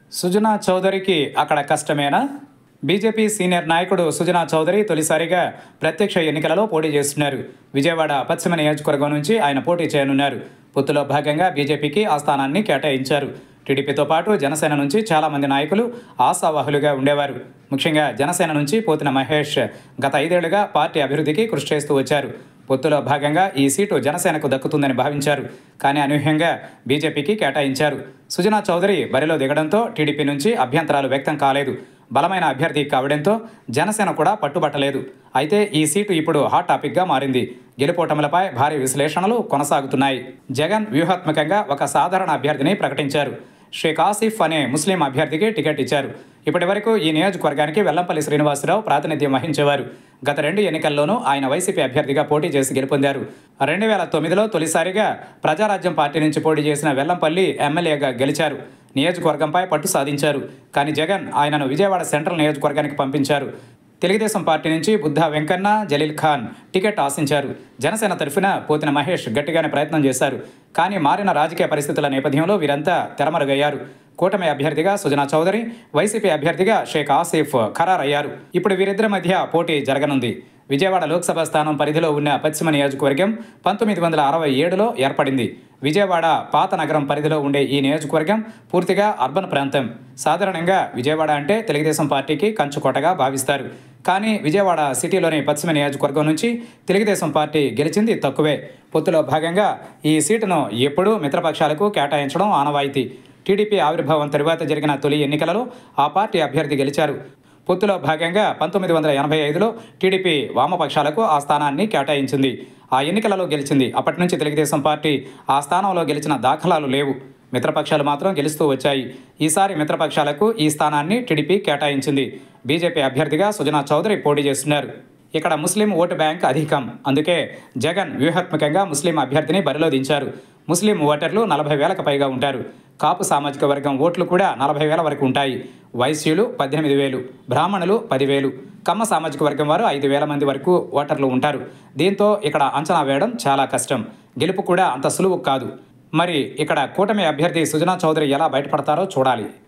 సుజనా చౌదరికి అక్కడ కష్టమేనా BJP senior నాయకుడు సుజనా చౌదరి తొలిసారిగా ప్రత్యక్ష ఎన్నికలలో పోటీ చేస్తున్నారు విజయవాడ పశ్చిమ నియోజకవర్గం నుంచి ఆయన పోటీ చేయనున్నారు పొత్తులో భాగంగా బీజేపీకి ఆ స్థానాన్ని కేటాయించారు టీడీపీతో పాటు జనసేన నుంచి చాలామంది నాయకులు ఆశావాహులుగా ఉండేవారు ముఖ్యంగా జనసేన నుంచి పోతిన మహేష్ గత ఐదేళ్లుగా పార్టీ అభివృద్ధికి కృషి చేస్తూ వచ్చారు పొత్తులో భాగంగా ఈ సీటు జనసేనకు దక్కుతుందని భావించారు కానీ అనూహ్యంగా బీజేపీకి కేటాయించారు సుజనా చౌదరి బరిలో దిగడంతో టీడీపీ నుంచి అభ్యంతరాలు వ్యక్తం కాలేదు బలమైన అభ్యర్థి కావడంతో జనసేన కూడా పట్టుబట్టలేదు అయితే ఈ సీటు ఇప్పుడు హాట్ టాపిక్గా మారింది గెలుపోటములపై భారీ విశ్లేషణలు కొనసాగుతున్నాయి జగన్ వ్యూహాత్మకంగా ఒక సాధారణ అభ్యర్థిని ప్రకటించారు షేక్ ఆసిఫ్ అనే ముస్లిం అభ్యర్థికి టికెట్ ఇచ్చారు ఇప్పటి వరకు ఈ నియోజకవర్గానికి వెల్లంపల్లి శ్రీనివాసరావు ప్రాతినిధ్యం వహించేవారు గత రెండు ఎన్నికల్లోనూ ఆయన వైసీపీ అభ్యర్థిగా పోటీ చేసి గెలుపొందారు రెండు వేల తొమ్మిదిలో తొలిసారిగా ప్రజారాజ్యం పార్టీ నుంచి పోటీ చేసిన వెల్లంపల్లి ఎమ్మెల్యేగా గెలిచారు నియోజకవర్గంపై పట్టు సాధించారు కానీ జగన్ ఆయనను విజయవాడ సెంట్రల్ నియోజకవర్గానికి పంపించారు తెలుగుదేశం పార్టీ నుంచి బుద్ధా వెంకన్న జలీల్ ఖాన్ టికెట్ ఆశించారు జనసేన తరఫున పోతిన మహేష్ గట్టిగానే ప్రయత్నం చేశారు కానీ మారిన రాజకీయ పరిస్థితుల నేపథ్యంలో వీరంతా తెరమరుగయ్యారు కూటమి అభ్యర్థిగా సుజనా చౌదరి వైసీపీ అభ్యర్థిగా షేక్ ఆసిఫ్ ఖరారయ్యారు ఇప్పుడు వీరిద్దరి మధ్య పోటీ జరగనుంది విజయవాడ లోక్సభ స్థానం పరిధిలో ఉన్న పశ్చిమ నియోజకవర్గం పంతొమ్మిది వందల అరవై ఏడులో ఏర్పడింది విజయవాడ పాత నగరం పరిధిలో ఉండే ఈ నియోజకవర్గం పూర్తిగా అర్బన్ ప్రాంతం సాధారణంగా విజయవాడ అంటే తెలుగుదేశం పార్టీకి కంచుకోటగా భావిస్తారు కానీ విజయవాడ సిటీలోని పశ్చిమ నియోజకవర్గం నుంచి తెలుగుదేశం పార్టీ గెలిచింది తక్కువే పొత్తులో భాగంగా ఈ సీటును ఎప్పుడూ మిత్రపక్షాలకు కేటాయించడం ఆనవాయితీ టీడీపీ ఆవిర్భావం తరువాత జరిగిన తొలి ఎన్నికలలో ఆ పార్టీ అభ్యర్థి గెలిచారు పొత్తులో భాగంగా పంతొమ్మిది వందల ఎనభై ఐదులో టీడీపీ వామపక్షాలకు ఆ స్థానాన్ని కేటాయించింది ఆ ఎన్నికలలో గెలిచింది అప్పటి నుంచి తెలుగుదేశం పార్టీ ఆ స్థానంలో గెలిచిన దాఖలాలు లేవు మిత్రపక్షాలు మాత్రం గెలుస్తూ వచ్చాయి ఈసారి మిత్రపక్షాలకు ఈ స్థానాన్ని టీడీపీ కేటాయించింది బీజేపీ అభ్యర్థిగా సుజనా చౌదరి పోటీ చేస్తున్నారు ఇక్కడ ముస్లిం ఓటు బ్యాంక్ అధికం అందుకే జగన్ వ్యూహాత్మకంగా ముస్లిం అభ్యర్థిని బరిలో దించారు ముస్లిం ఓటర్లు నలభై వేలకు పైగా ఉంటారు కాపు సామాజిక వర్గం ఓట్లు కూడా నలభై వేల వరకు ఉంటాయి వైశ్యులు పద్దెనిమిది వేలు బ్రాహ్మణులు పదివేలు కమ్మ సామాజిక వర్గం వారు ఐదు వేల మంది వరకు ఓటర్లు ఉంటారు దీంతో ఇక్కడ అంచనా వేయడం చాలా కష్టం గెలుపు కూడా అంత సులువు కాదు మరి ఇక్కడ కూటమి అభ్యర్థి సుజనా చౌదరి ఎలా బయటపడతారో చూడాలి